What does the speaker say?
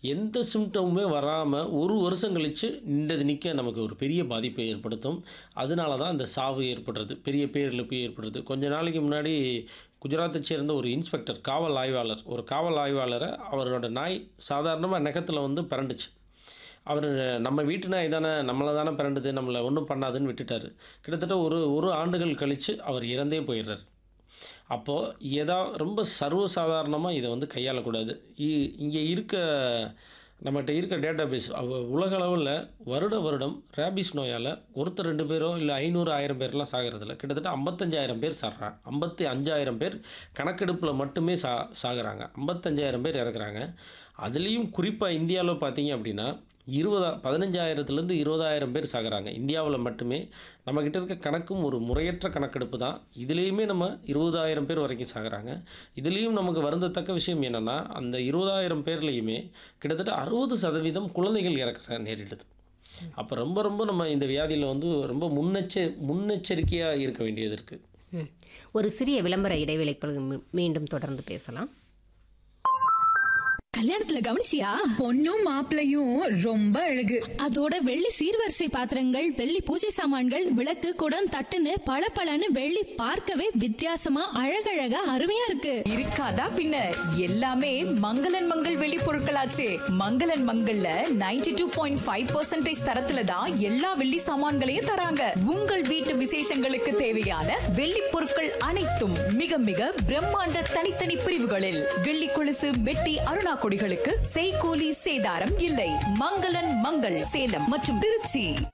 எந்த சிம்டமுமே வராமல் ஒரு வருஷம் கழித்து நின்றது நிற்க நமக்கு ஒரு பெரிய பாதிப்பை ஏற்படுத்தும் அதனால தான் இந்த சாவு ஏற்படுறது பெரிய பேரிழப்பு ஏற்படுறது கொஞ்ச நாளைக்கு முன்னாடி குஜராத்தை சேர்ந்த ஒரு இன்ஸ்பெக்டர் காவல் ஆய்வாளர் ஒரு காவல் ஆய்வாளரை அவரோட நாய் சாதாரணமாக நெகத்தில் வந்து பிறண்டுச்சு அவர் நம்ம வீட்டு நாய் தானே நம்மளை தானே பிறண்டுது நம்மளை ஒன்றும் பண்ணாதுன்னு விட்டுட்டார் கிட்டத்தட்ட ஒரு ஒரு ஆண்டுகள் கழித்து அவர் இறந்தே போயிடுறார் அப்போது ஏதா ரொம்ப சர்வசாதாரணமாக இதை வந்து கையாளக்கூடாது இ- இங்கே இருக்க நம்மகிட்ட இருக்க டேட்டா பேஸ் உலக அளவில் வருட வருடம் ரேபிஸ் நோயால் ஒருத்தர் ரெண்டு பேரோ இல்லை ஐநூறு ஆயிரம் பேர்லாம் சாகிறதில்ல கிட்டத்தட்ட ஐம்பத்தஞ்சாயிரம் பேர் சாகிறாங்க ஐம்பத்தி அஞ்சாயிரம் பேர் கணக்கெடுப்பில் மட்டுமே சா சாகுறாங்க ஐம்பத்தஞ்சாயிரம் பேர் இறக்குறாங்க அதுலேயும் குறிப்பாக இந்தியாவில் பார்த்தீங்க அப்படின்னா இருபதா பதினஞ்சாயிரத்துலேருந்து இருபதாயிரம் பேர் சாகுறாங்க இந்தியாவில் மட்டுமே நம்மக்கிட்ட இருக்க கணக்கும் ஒரு முறையற்ற கணக்கெடுப்பு தான் இதுலேயுமே நம்ம இருபதாயிரம் பேர் வரைக்கும் சாகுறாங்க இதுலேயும் நமக்கு வருந்தத்தக்க விஷயம் என்னென்னா அந்த இருபதாயிரம் பேர்லேயுமே கிட்டத்தட்ட அறுபது சதவீதம் குழந்தைகள் இறக்குற நேரிடுது அப்போ ரொம்ப ரொம்ப நம்ம இந்த வியாதியில் வந்து ரொம்ப முன்னெச்ச முன்னெச்சரிக்கையாக இருக்க வேண்டியது இருக்குது ம். ஒரு சிறிய விளம்பர இடைவேளை பிறகு மீ- மீண்டும் தொடர்ந்து பேசலாம் கல்யாணத்துல கவனிச்சியா பொண்ணும் மாப்பிளையும் ரொம்ப அழகு அதோட வெள்ளி சீர்வரிசை பாத்திரங்கள் வெள்ளி பூஜை சாமான்கள் விளக்கு குடம் தட்டுன்னு பளபளன்னு வெள்ளி பார்க்கவே வித்தியாசமா அழகழகா அருமையா இருக்கு இருக்காதா பின்ன எல்லாமே மங்களன் மங்கள் வெளி பொருட்களாச்சே மங்களன் மங்கள்ல 92.5% டூ பாயிண்ட் ஃபைவ் தரத்துல தான் எல்லா வெள்ளி சாமான்களையும் தராங்க உங்கள் வீட்டு விசேஷங்களுக்கு தேவையான வெள்ளி பொருட்கள் அனைத்தும் மிக மிக பிரம்மாண்ட தனித்தனி பிரிவுகளில் வெள்ளி கொலுசு வெட்டி அருணா கொடிகளுக்கு செய்கூலி சேதாரம் இல்லை மங்களன் மங்கள் சேலம் மற்றும் திருச்சி